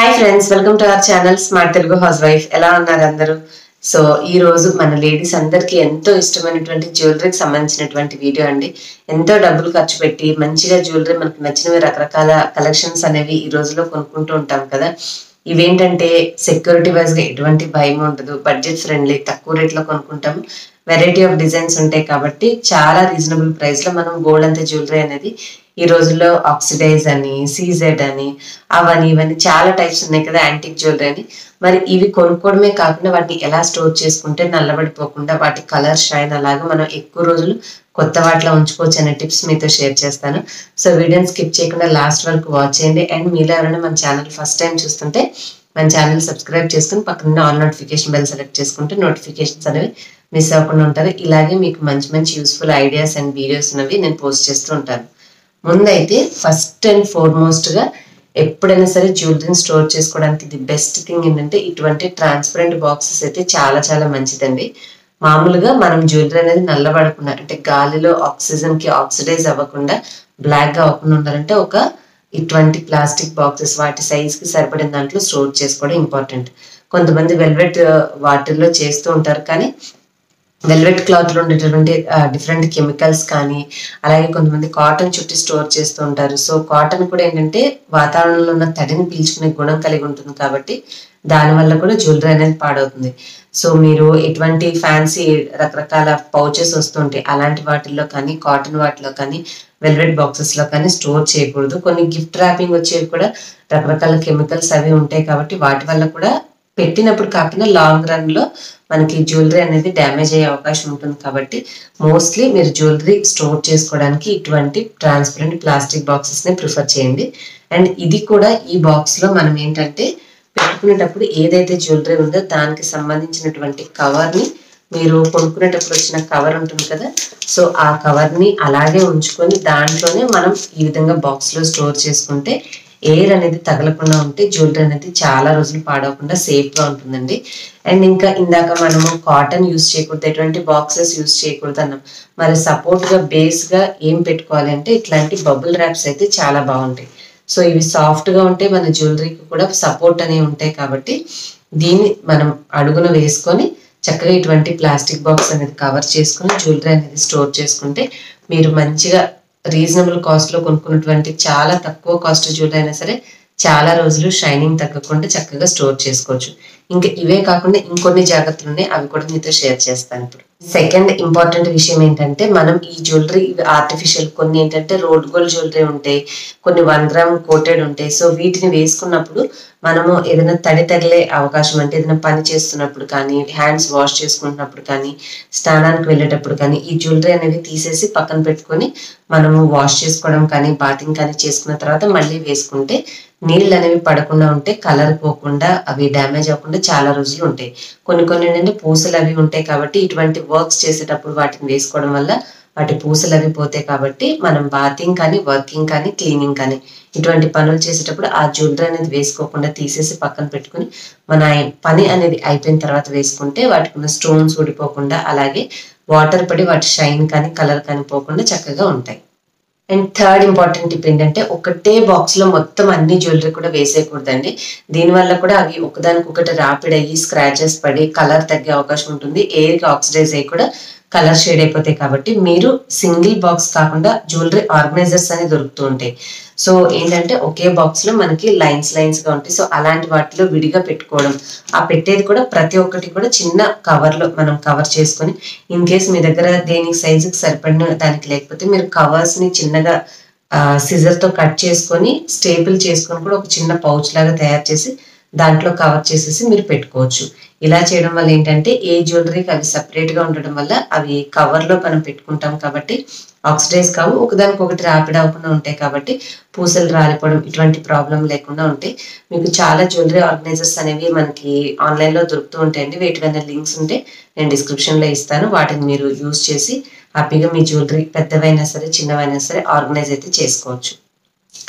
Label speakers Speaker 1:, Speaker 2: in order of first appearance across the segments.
Speaker 1: hi friends welcome to our channel smart Telugu housewife ఎలా ఉన్నారు అందరూ సో ఈ రోజు మన లేడీస్ అందరికీ ఎంతో ఇష్టమైనటువంటి జ్యువెలరీకి సంబంధించినటువంటి వీడియో అండి ఎంతో డబ్బులు ఖర్చు పెట్టి మంచిగా జ్యువెలరీ మనకు నచ్చినవి రకరకాల కలెక్షన్స్ అనేవి ఈ రోజులో కొనుక్కుంటూ ఉంటాం కదా ఇవేంటంటే సెక్యూరిటీ వైజ్ గా ఎటువంటి భయం ఉండదు బడ్జెట్ ఫ్రెండ్లీ తక్కువ రేట్ లో కొనుక్కుంటాం వెరైటీ ఆఫ్ డిజైన్స్ ఉంటాయి కాబట్టి చాలా రీజనబుల్ ప్రైస్ లో మనం గోల్డ్ అంత జ్యువెలరీ అనేది ఈ రోజుల్లో ఆక్సిడైజ్ అని సీజెడ్ అని అవని ఇవన్నీ చాలా టైప్స్ ఉన్నాయి కదా యాంటిక్ జ్యువెలరీ అని మరి ఇవి కొనుక్కోవడమే కాకుండా వాటిని ఎలా స్టోర్ చేసుకుంటే నల్లబడిపోకుండా వాటి కలర్ షైన్ అలాగా మనం ఎక్కువ రోజులు కొత్త వాటిలో ఉంచుకోవచ్చు అనే టిప్స్ మీతో షేర్ చేస్తాను సో వీడియోని స్కిప్ చేయకుండా లాస్ట్ వరకు వాచ్ చేయండి అండ్ మీలో ఎవరైనా మన ఛానల్ ఫస్ట్ టైం చూస్తుంటే మన ఛానల్ సబ్స్క్రైబ్ చేసుకుని పక్కన ఆల్ నోటిఫికేషన్ బెల్ సెలెక్ట్ చేసుకుంటే నోటిఫికేషన్స్ అనేవి మిస్ అవ్వకుండా ఉంటారు ఇలాగే మీకు మంచి మంచి యూస్ఫుల్ ఐడియాస్ అండ్ వీడియోస్ అనేవి నేను పోస్ట్ చేస్తూ ఉంటాను ముందైతే ఫస్ట్ అండ్ ఫార్మోస్ట్ గా ఎప్పుడైనా సరే జ్యువెలరీని స్టోర్ చేసుకోవడానికి ది బెస్ట్ థింగ్ ఏంటంటే ఇటువంటి ట్రాన్స్పరెంట్ బాక్సెస్ అయితే చాలా చాలా మంచిదండి మామూలుగా మనం జ్యువెలరీ అనేది నల్లబడకుండా అంటే గాలిలో ఆక్సిజన్ కి ఆక్సిడైజ్ అవ్వకుండా బ్లాక్ గా అవ్వకుండా ఉండాలంటే ఒక ఇటువంటి ప్లాస్టిక్ బాక్సెస్ వాటి సైజ్ కి సరిపడిన దాంట్లో స్టోర్ చేసుకోవడం ఇంపార్టెంట్ కొంతమంది వెల్వెట్ వాటిల్లో చేస్తూ ఉంటారు కానీ వెల్వెట్ క్లాత్ లో ఉండేటటువంటి డిఫరెంట్ కెమికల్స్ కానీ అలాగే కొంతమంది కాటన్ చుట్టి స్టోర్ చేస్తూ ఉంటారు సో కాటన్ కూడా ఏంటంటే వాతావరణంలో ఉన్న తడిని పీల్చుకునే గుణం కలిగి ఉంటుంది కాబట్టి దానివల్ల కూడా జ్యువెలరీ అనేది పాడవుతుంది సో మీరు ఎటువంటి ఫ్యాన్సీ రకరకాల పౌచెస్ వస్తుంటాయి అలాంటి వాటిల్లో కానీ కాటన్ వాటిలో కానీ వెల్వెట్ బాక్సెస్ లో కానీ స్టోర్ చేయకూడదు కొన్ని గిఫ్ట్ ర్యాపింగ్ వచ్చేవి కూడా రకరకాల కెమికల్స్ అవి ఉంటాయి కాబట్టి వాటి వల్ల కూడా పెట్టినప్పుడు కాకుండా లాంగ్ రన్ లో మనకి జ్యువెలరీ అనేది డ్యామేజ్ అయ్యే అవకాశం ఉంటుంది కాబట్టి మోస్ట్లీ మీరు జ్యువెలరీ స్టోర్ చేసుకోవడానికి ఇటువంటి ట్రాన్స్పరెంట్ ప్లాస్టిక్ బాక్సెస్ ని ప్రిఫర్ చేయండి అండ్ ఇది కూడా ఈ బాక్స్ లో మనం ఏంటంటే పెట్టుకునేటప్పుడు ఏదైతే జ్యువెలరీ ఉందో దానికి సంబంధించినటువంటి కవర్ ని మీరు కొనుక్కునేటప్పుడు వచ్చిన కవర్ ఉంటుంది కదా సో ఆ కవర్ ని అలాగే ఉంచుకొని దాంట్లోనే మనం ఈ విధంగా బాక్స్ లో స్టోర్ చేసుకుంటే ఎయిర్ అనేది తగలకుండా ఉంటే జ్యువెలరీ అనేది చాలా రోజులు పాడవకుండా సేఫ్ గా ఉంటుందండి అండ్ ఇంకా ఇందాక మనము కాటన్ యూస్ చేయకూడదు ఎటువంటి బాక్సెస్ యూస్ చేయకూడదు అన్నాం మరి సపోర్ట్ గా బేస్ గా ఏం పెట్టుకోవాలి అంటే ఇట్లాంటి బబుల్ ర్యాప్స్ అయితే చాలా బాగుంటాయి సో ఇవి సాఫ్ట్ గా ఉంటే మన జ్యువెలరీకి కూడా సపోర్ట్ అనేవి ఉంటాయి కాబట్టి దీన్ని మనం అడుగున వేసుకొని చక్కగా ఇటువంటి ప్లాస్టిక్ బాక్స్ అనేది కవర్ చేసుకుని జ్యువెలరీ అనేది స్టోర్ చేసుకుంటే మీరు మంచిగా రీజనబుల్ కాస్ట్ లో కొనుక్కున్నటువంటి చాలా తక్కువ కాస్ట్ జ్యువెలరీ అయినా సరే చాలా రోజులు షైనింగ్ తగ్గకుండా చక్కగా స్టోర్ చేసుకోవచ్చు ఇంకా ఇవే కాకుండా ఇంకొన్ని జాగ్రత్తలు ఉన్నాయి అవి కూడా మీతో షేర్ చేస్తాను ఇప్పుడు సెకండ్ ఇంపార్టెంట్ విషయం ఏంటంటే మనం ఈ జ్యువెలరీ ఆర్టిఫిషియల్ కొన్ని ఏంటంటే రోడ్ గోల్డ్ జ్యువెలరీ ఉంటాయి కొన్ని వన్ గ్రామ్ కోటెడ్ ఉంటాయి సో వీటిని వేసుకున్నప్పుడు మనము ఏదైనా తడి తగిలే అవకాశం అంటే ఏదైనా పని చేస్తున్నప్పుడు కానీ హ్యాండ్స్ వాష్ చేసుకుంటున్నప్పుడు కానీ స్నానానికి వెళ్ళేటప్పుడు కానీ ఈ జ్యువెలరీ అనేది తీసేసి పక్కన పెట్టుకొని మనము వాష్ చేసుకోవడం కానీ బాతింగ్ కానీ చేసుకున్న తర్వాత మళ్ళీ వేసుకుంటే నీళ్ళు అనేవి పడకుండా ఉంటే కలర్ పోకుండా అవి డ్యామేజ్ అవ్వకుండా చాలా రోజులు ఉంటాయి కొన్ని కొన్ని ఏంటంటే పూసలు అవి ఉంటాయి కాబట్టి ఇటువంటి వర్క్స్ చేసేటప్పుడు వాటిని వేసుకోవడం వల్ల వాటి పూసలు అవి పోతాయి కాబట్టి మనం బాతింగ్ కానీ వర్కింగ్ కానీ క్లీనింగ్ కానీ ఇటువంటి పనులు చేసేటప్పుడు ఆ జ్యువెలరీ అనేది వేసుకోకుండా తీసేసి పక్కన పెట్టుకుని మన పని అనేది అయిపోయిన తర్వాత వేసుకుంటే వాటికి ఉన్న స్టోన్స్ ఊడిపోకుండా అలాగే వాటర్ పడి వాటి షైన్ కానీ కలర్ కానీ పోకుండా చక్కగా ఉంటాయి అండ్ థర్డ్ ఇంపార్టెంట్ టిప్ ఏంటంటే ఒకటే బాక్స్ లో మొత్తం అన్ని జ్యువెలరీ కూడా వేసేయకూడదండి దీనివల్ల కూడా అవి ఒకదానికొకటి రాపిడ్ అయ్యి స్క్రాచెస్ పడి కలర్ తగ్గే అవకాశం ఉంటుంది ఎయిర్ కి ఆక్సిడైజ్ అయ్యి కూడా కలర్ షేడ్ అయిపోతాయి కాబట్టి మీరు సింగిల్ బాక్స్ కాకుండా జ్యువెలరీ ఆర్గనైజర్స్ అని దొరుకుతూ ఉంటాయి సో ఏంటంటే ఒకే బాక్స్ లో మనకి లైన్స్ లైన్స్ గా ఉంటాయి సో అలాంటి వాటిలో విడిగా పెట్టుకోవడం ఆ పెట్టేది కూడా ప్రతి ఒక్కటి కూడా చిన్న కవర్ లో మనం కవర్ చేసుకొని ఇన్ కేస్ మీ దగ్గర దేనికి సైజుకి సరిపడిన దానికి లేకపోతే మీరు కవర్స్ ని చిన్నగా సిజర్ తో కట్ చేసుకొని స్టేబుల్ చేసుకొని కూడా ఒక చిన్న పౌచ్ లాగా తయారు చేసి దాంట్లో కవర్ చేసేసి మీరు పెట్టుకోవచ్చు ఇలా చేయడం వల్ల ఏంటంటే ఏ జ్యువెలరీకి అవి సపరేట్ గా ఉండడం వల్ల అవి కవర్ లో మనం పెట్టుకుంటాం కాబట్టి ఆక్సిడైజ్ కావు ఒకదానికొకటి ర్యాపిడ్ అవ్వకుండా ఉంటాయి కాబట్టి పూసలు రాలిపోవడం ఇటువంటి ప్రాబ్లం లేకుండా ఉంటాయి మీకు చాలా జ్యువెలరీ ఆర్గనైజర్స్ అనేవి మనకి ఆన్లైన్ లో దొరుకుతూ ఉంటాయండి వీటివైనా లింక్స్ ఉంటే నేను డిస్క్రిప్షన్ లో ఇస్తాను వాటిని మీరు యూజ్ చేసి హ్యాపీగా మీ జ్యువెలరీ పెద్దవైనా సరే చిన్నవైనా సరే ఆర్గనైజ్ అయితే చేసుకోవచ్చు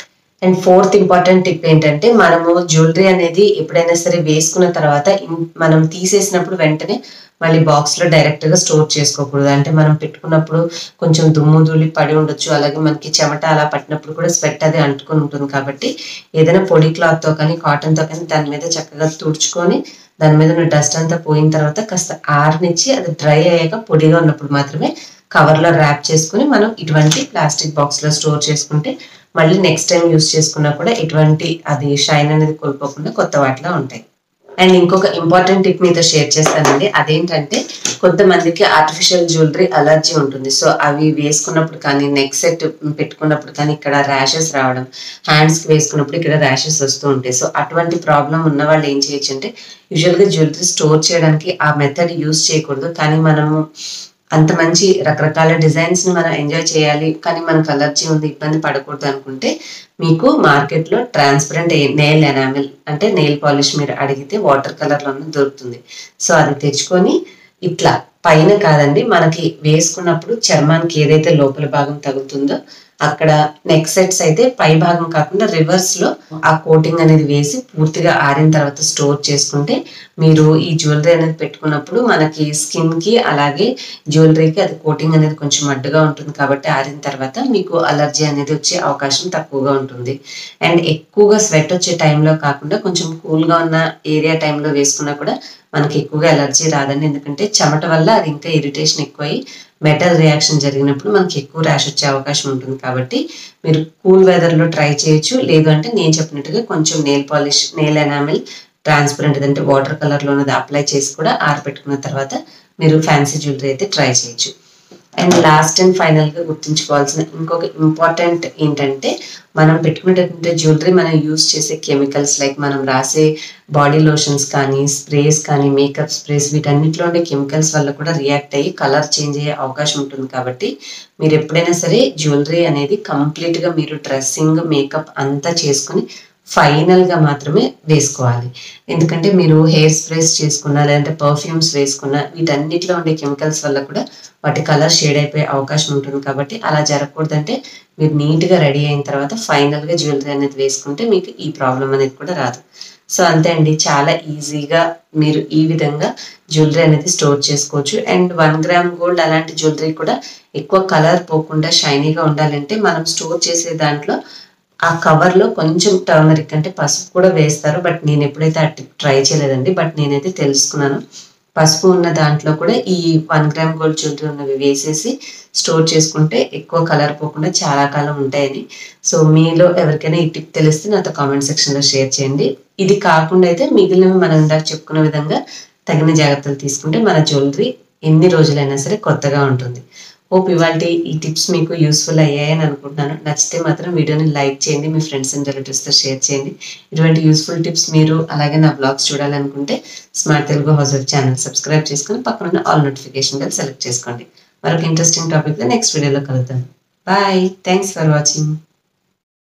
Speaker 1: అండ్ ఫోర్త్ ఇంపార్టెంట్ టిప్ ఏంటంటే మనము జ్యువెలరీ అనేది ఎప్పుడైనా సరే వేసుకున్న తర్వాత ఇన్- మనం తీసేసినప్పుడు వెంటనే మళ్ళీ బాక్స్ లో డైరెక్ట్ గా స్టోర్ చేసుకోకూడదు అంటే మనం పెట్టుకున్నప్పుడు కొంచెం దుమ్ము ధూళి పడి ఉండొచ్చు అలాగే మనకి చెమట అలా పట్టినప్పుడు కూడా స్వెట్ అది అంటుకొని ఉంటుంది కాబట్టి ఏదైనా పొడి క్లాత్ తో కానీ కాటన్ తో కానీ దాని మీద చక్కగా తుడుచుకొని దాని మీద ఉన్న డస్ట్ అంతా పోయిన తర్వాత కాస్త ఆరనిచ్చి అది డ్రై అయ్యాక పొడిగా ఉన్నప్పుడు మాత్రమే కవర్ లో ర్యాప్ చేసుకుని మనం ఇటువంటి ప్లాస్టిక్ బాక్స్ లో స్టోర్ చేసుకుంటే మళ్ళీ నెక్స్ట్ టైం యూస్ చేసుకున్నా కూడా ఎటువంటి అది షైన్ అనేది కోల్పోకుండా కొత్త వాటిలో ఉంటాయి అండ్ ఇంకొక ఇంపార్టెంట్ టిప్ మీతో షేర్ చేస్తానండి అదేంటంటే కొంతమందికి ఆర్టిఫిషియల్ జ్యువెలరీ అలర్జీ ఉంటుంది సో అవి వేసుకున్నప్పుడు కానీ నెక్ సెట్ పెట్టుకున్నప్పుడు కానీ ఇక్కడ ర్యాషెస్ రావడం హ్యాండ్స్ కి వేసుకున్నప్పుడు ఇక్కడ ర్యాషెస్ వస్తూ ఉంటాయి సో అటువంటి ప్రాబ్లం ఉన్న వాళ్ళు ఏం చేయొచ్చు అంటే యూజువల్ గా జ్యువెలరీ స్టోర్ చేయడానికి ఆ మెథడ్ యూస్ చేయకూడదు కానీ మనము అంత మంచి రకరకాల డిజైన్స్ ని మనం ఎంజాయ్ చేయాలి కానీ మనకు అలర్జీ ఉంది ఇబ్బంది పడకూడదు అనుకుంటే మీకు మార్కెట్ లో ట్రాన్స్పరెంట్ నెయిల్ ఎనామిల్ అంటే నెయిల్ పాలిష్ మీరు అడిగితే వాటర్ కలర్ లోనే దొరుకుతుంది సో అది తెచ్చుకొని ఇట్లా పైన కాదండి మనకి వేసుకున్నప్పుడు చర్మానికి ఏదైతే లోపల భాగం తగులుతుందో అక్కడ నెక్ సెట్స్ అయితే పై భాగం కాకుండా రివర్స్ లో ఆ కోటింగ్ అనేది వేసి పూర్తిగా ఆరిన తర్వాత స్టోర్ చేసుకుంటే మీరు ఈ జ్యువెలరీ అనేది పెట్టుకున్నప్పుడు మనకి స్కిన్ కి అలాగే జ్యువెలరీకి అది కోటింగ్ అనేది కొంచెం అడ్డుగా ఉంటుంది కాబట్టి ఆరిన తర్వాత మీకు అలర్జీ అనేది వచ్చే అవకాశం తక్కువగా ఉంటుంది అండ్ ఎక్కువగా స్వెట్ వచ్చే టైంలో కాకుండా కొంచెం కూల్ గా ఉన్న ఏరియా టైంలో వేసుకున్నా కూడా మనకి ఎక్కువగా ఎలర్జీ రాదండి ఎందుకంటే చెమట వల్ల అది ఇంకా ఇరిటేషన్ ఎక్కువై మెటల్ రియాక్షన్ జరిగినప్పుడు మనకి ఎక్కువ ర్యాష్ వచ్చే అవకాశం ఉంటుంది కాబట్టి మీరు కూల్ వెదర్ లో ట్రై చేయొచ్చు లేదు అంటే నేను చెప్పినట్టుగా కొంచెం nail polish nail enamel transparent అంటే వాటర్ కలర్ లో ఉన్నది అప్లై చేసి కూడా ఆరబెట్టుకున్న తర్వాత మీరు ఫ్యాన్సీ జ్యువెలరీ అయితే ట్రై చేయొచ్చు అండ్ లాస్ట్ అండ్ ఫైనల్ గా గుర్తుంచుకోవాల్సిన ఇంకొక ఇంపార్టెంట్ ఏంటంటే మనం పెట్టుకునేటటువంటి జ్యువెలరీ మనం యూస్ చేసే కెమికల్స్ లైక్ మనం రాసే బాడీ లోషన్స్ కానీ స్ప్రేస్ కానీ మేకప్ స్ప్రేస్ వీటన్నిటిలో ఉండే కెమికల్స్ వల్ల కూడా రియాక్ట్ అయ్యి కలర్ చేంజ్ అయ్యే అవకాశం ఉంటుంది కాబట్టి మీరు ఎప్పుడైనా సరే జ్యువెలరీ అనేది కంప్లీట్ గా మీరు డ్రెస్సింగ్ మేకప్ అంతా చేసుకుని ఫైనల్ గా మాత్రమే వేసుకోవాలి ఎందుకంటే మీరు హెయిర్ స్ప్రేస్ చేసుకున్నా లేదంటే పర్ఫ్యూమ్స్ వేసుకున్నా వీటన్నిటిలో ఉండే కెమికల్స్ వల్ల కూడా వాటి కలర్ షేడ్ అయిపోయే అవకాశం ఉంటుంది కాబట్టి అలా జరగకూడదంటే మీరు నీట్ గా రెడీ అయిన తర్వాత ఫైనల్ గా జ్యువెలరీ అనేది వేసుకుంటే మీకు ఈ ప్రాబ్లం అనేది కూడా రాదు సో అంతే అండి చాలా ఈజీగా మీరు ఈ విధంగా జ్యువెలరీ అనేది స్టోర్ చేసుకోవచ్చు అండ్ వన్ గ్రామ్ గోల్డ్ అలాంటి జ్యువెలరీ కూడా ఎక్కువ కలర్ పోకుండా షైనీగా ఉండాలంటే మనం స్టోర్ చేసే దాంట్లో ఆ కవర్ లో కొంచెం టర్మరిక్ అంటే పసుపు కూడా వేస్తారు బట్ నేను ఎప్పుడైతే ఆ టిప్ ట్రై చేయలేదండి బట్ నేనైతే తెలుసుకున్నాను పసుపు ఉన్న దాంట్లో కూడా ఈ వన్ గ్రామ్ గోల్డ్ జ్యువెలరీ ఉన్నవి వేసేసి స్టోర్ చేసుకుంటే ఎక్కువ కలర్ పోకుండా చాలా కాలం ఉంటాయని సో మీలో ఎవరికైనా ఈ టిప్ తెలిస్తే నాతో కామెంట్ సెక్షన్ లో షేర్ చేయండి ఇది కాకుండా అయితే మిగిలినవి మనం ఇందాక చెప్పుకున్న విధంగా తగిన జాగ్రత్తలు తీసుకుంటే మన జ్యువెలరీ ఎన్ని రోజులైనా సరే కొత్తగా ఉంటుంది హోప్ ఇవాళ ఈ టిప్స్ మీకు యూస్ఫుల్ అయ్యాయని అనుకుంటున్నాను నచ్చితే మాత్రం వీడియోని లైక్ చేయండి మీ ఫ్రెండ్స్ అండ్ రిలేటివ్స్తో షేర్ చేయండి ఇటువంటి యూస్ఫుల్ టిప్స్ మీరు అలాగే నా బ్లాగ్స్ చూడాలనుకుంటే smart Telugu house of channel subscribe చేసుకుని పక్కన ఆల్ నోటిఫికేషన్ బెల్ సెలెక్ట్ చేసుకోండి మరొక ఇంట్రెస్టింగ్ టాపిక్తో నెక్స్ట్ వీడియోలో కలుద్దాం బాయ్ థ్యాంక్స్ ఫర్ వాచింగ్